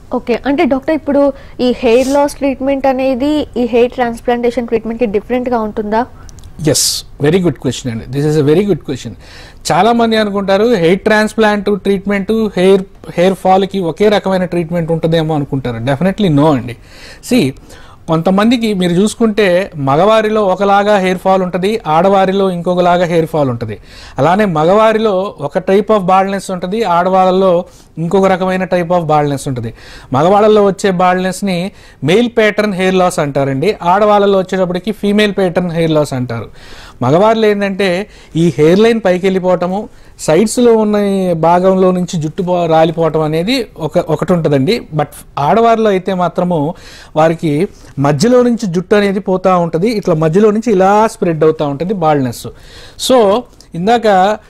okay అంటే doctor ఇప్పుడు ఈ హెయిర్ లాస్ ట్రీట్మెంట్ అనేది ఈ హెయిర్ ట్రాన్స్ప్లాంటేషన్ ట్రీట్మెంట్కి డిఫరెంట్గా ఉంటుందా ఎస్ వెరీ గుడ్ క్వశ్చన్ అండి this is a very good question చాలా మంది అనుకుంటారు hair transplant treatment hair hair ఫాల్కి ఒకే రకమైన ట్రీట్మెంట్ ఉంటుందేమో అనుకుంటారు డెఫినెట్లీ నో అండి సి కొంతమందికి మీరు చూసుకుంటే మగవారిలో ఒకలాగా హెయిర్ ఫాల్ ఉంటుంది ఆడవారిలో ఇంకొకలాగా హెయిర్ ఫాల్ ఉంటుంది అలానే మగవారిలో ఒక టైప్ ఆఫ్ బాల్నెస్ ఉంటుంది ఆడవాళ్ళలో ఇంకొక రకమైన టైప్ ఆఫ్ బాల్నెస్ ఉంటుంది మగవాళ్ళలో వచ్చే బాల్నెస్ని మెయిల్ ప్యాటర్న్ హెయిర్ లాస్ అంటారండి ఆడవాళ్ళలో వచ్చేటప్పటికి ఫీమేల్ ప్యాటర్న్ హెయిర్ లాస్ అంటారు మగవారిలో ఏంటంటే ఈ హెయిర్ లైన్ పైకి వెళ్ళిపోవటము సైడ్స్లో ఉన్న ఈ భాగంలో నుంచి జుట్టు పో- రాలిపోవటం అనేది ఒక ఒకటి ఉంటుందండి బట్ ఆడవారిలో అయితే మాత్రము వారికి మధ్యలో నుంచి జుట్టు అనేది పోతూ ఉంటుంది ఇట్లా మధ్యలో నుంచి ఇలా స్ప్రెడ్ అవుతూ ఉంటుంది బాల్నెస్ సో ఇందాక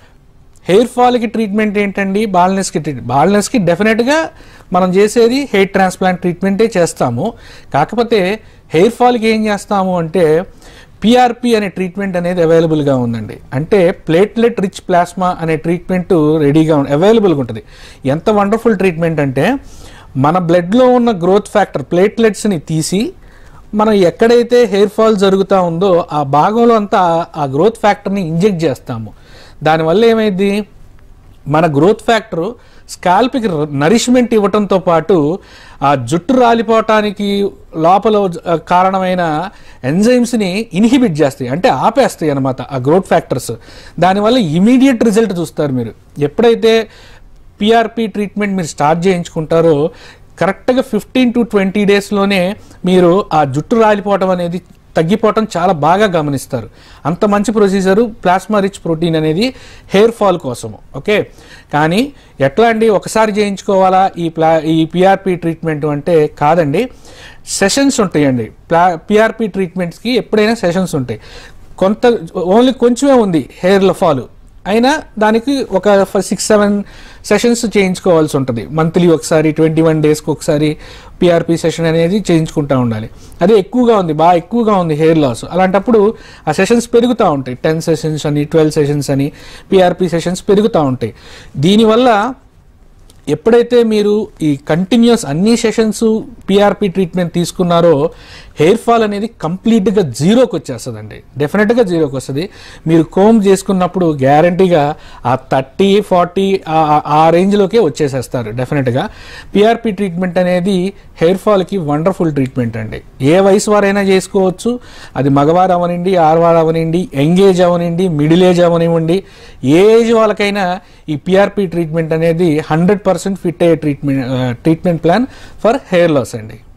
హెయిర్ ఫాల్కి ట్రీట్మెంట్ ఏంటండి బాల్నెస్కి ట్రీట్మెంట్ బాల్నెస్కి డెఫినెట్గా మనం చేసేది హెయిర్ ట్రాన్స్ప్లాంట్ ట్రీట్మెంటే చేస్తాము కాకపోతే హెయిర్ ఫాల్కి ఏం చేస్తాము అంటే పిఆర్పి అనే ట్రీట్మెంట్ అనేది అవైలబుల్గా ఉందండి అంటే ప్లేట్లెట్ రిచ్ ప్లాస్మా అనే ట్రీట్మెంట్ రెడీగా అవైలబుల్గా ఉంటుంది ఎంత వండర్ఫుల్ ట్రీట్మెంట్ అంటే మన బ్లడ్లో ఉన్న గ్రోత్ ఫ్యాక్టర్ ప్లేట్లెట్స్ని తీసి మనం ఎక్కడైతే హెయిర్ ఫాల్ జరుగుతూ ఉందో ఆ భాగంలో అంతా ఆ గ్రోత్ ఫ్యాక్టర్ని ఇంజెక్ట్ చేస్తాము దానివల్ల ఏమైంది మన గ్రోత్ ఫ్యాక్టర్ స్కాల్ప్కి నరిష్మెంట్ ఇవ్వటంతో పాటు ఆ జుట్టు రాలిపోవటానికి లోపల ఆ, కారణమైన ఎంజైమ్స్ని ఇన్హిబిట్ చేస్తాయి అంటే ఆపేస్తాయి అనమాట ఆ గ్రోత్ ఫ్యాక్టర్స్ దానివల్ల ఇమీడియట్ రిజల్ట్ చూస్తారు మీరు ఎప్పుడైతే పిఆర్పి ట్రీట్మెంట్ మీరు స్టార్ట్ చేయించుకుంటారో కరెక్ట్గా ఫిఫ్టీన్ టు ట్వంటీ డేస్లోనే మీరు ఆ జుట్టు రాలిపోవటం అనేది తగ్గిపోవటం చాలా బాగా గమనిస్తారు అంత మంచి ప్రొసీజరు ప్లాస్మా రిచ్ ప్రోటీన్ అనేది హెయిర్ ఫాల్ కోసము ఓకే కానీ ఎట్లా అండి ఒకసారి చేయించుకోవాలా ఈ ప్లా ఈ పిఆర్పి ట్రీట్మెంట్ అంటే కాదండి సెషన్స్ ఉంటాయండి ప్లా పిఆర్పి ట్రీట్మెంట్స్కి ఎప్పుడైనా సెషన్స్ ఉంటాయి కొంత ఓన్లీ కొంచెమే ఉంది హెయిర్లో ఫాల్ అయినా దానికి ఒక సిక్స్ సెవెన్ సెషన్స్ చేయించుకోవాల్సి ఉంటుంది మంత్లీ ఒకసారి ట్వంటీ వన్ డేస్కి ఒకసారి పిఆర్పి సెషన్ అనేది చేయించుకుంటూ ఉండాలి అదే ఎక్కువగా ఉంది బాగా ఎక్కువగా ఉంది హెయిర్ లాస్ అలాంటప్పుడు ఆ సెషన్స్ పెరుగుతూ ఉంటాయి టెన్ సెషన్స్ అని ట్వెల్వ్ సెషన్స్ అని పిఆర్పి సెషన్స్ పెరుగుతూ ఉంటాయి దీనివల్ల ఎప్పుడైతే మీరు ఈ కంటిన్యూస్ అన్ని సెషన్స్ పిఆర్పి ట్రీట్మెంట్ తీసుకున్నారో హెయిర్ ఫాల్ అనేది కంప్లీట్గా జీరోకి వచ్చేస్తుందండి డెఫినెట్గా జీరోకి వస్తుంది మీరు కోమ్ చేసుకున్నప్పుడు గ్యారంటీగా ఆ థర్టీ ఫార్టీ ఆ రేంజ్లోకే వచ్చేసేస్తారు డెఫినెట్గా పిఆర్పి ట్రీట్మెంట్ అనేది హెయిర్ ఫాల్కి వండర్ఫుల్ ట్రీట్మెంట్ అండి ఏ వయసు వారైనా చేసుకోవచ్చు అది మగవారు అవనండి ఆడవారు అవనండి యంగ్ ఏజ్ అవనండి మిడిల్ ఏజ్ అవనివ్వండి ఏ ఏజ్ వాళ్ళకైనా ఈ పిఆర్పి ట్రీట్మెంట్ అనేది హండ్రెడ్ పర్సెంట్ ఫిట్ అయ్యే treatment treatment plan for hair loss అండి